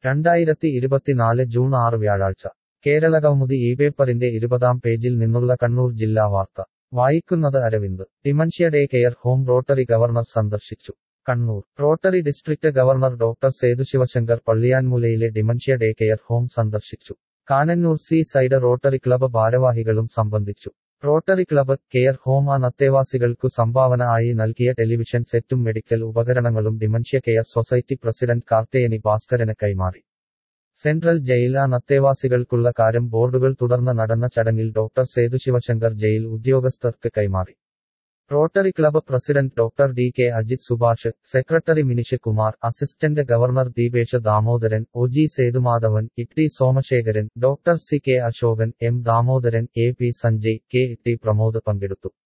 രണ്ടായിരത്തി ഇരുപത്തിനാല് ജൂൺ ആറ് വ്യാഴാഴ്ച കേരളകൗമുദി ഈ പേപ്പറിന്റെ ഇരുപതാം പേജിൽ നിന്നുള്ള കണ്ണൂർ ജില്ലാ വാർത്ത വായിക്കുന്നത് Aravind dementia day care home rotary governor സന്ദർശിച്ചു Kannur rotary district governor doctor Sethu Sivasankar പള്ളിയാൻമൂലയിലെ ഡിമൻഷ്യ ഡേ കെയർ ഹോം സന്ദർശിച്ചു Cannanore sea side rotary club ഭാരവാഹികളും സംബന്ധിച്ചു റോട്ടറി ക്ലബ്ബ് കെയർ ഹോം അനത്തേവാസികൾക്കു സംഭാവന ആയി നൽകിയ ടെലിവിഷൻ സെറ്റും മെഡിക്കൽ ഉപകരണങ്ങളും dementia care society president Karthyayani ഭാസ്കരന് കൈമാറി സെൻട്രൽ ജയിൽ അനത്തേവാസികൾക്കുള്ള കാരം ബോർഡുകൾ തുടർന്ന് നടന്ന ചടങ്ങിൽ ഡോക്ടർ സേതു ശിവശങ്കർ ജയിൽ ഉദ്യോഗസ്ഥർക്ക് കൈമാറി rotary club president doctor D K Ajith Subhash secretary Minish Kumar assistant governor Deepesh Damodaran O G Sethumadhavan Itty Somasekharan doctor C K Ashokan M Damodaran A P Sanjay K T Pramod പങ്കെടുത്തു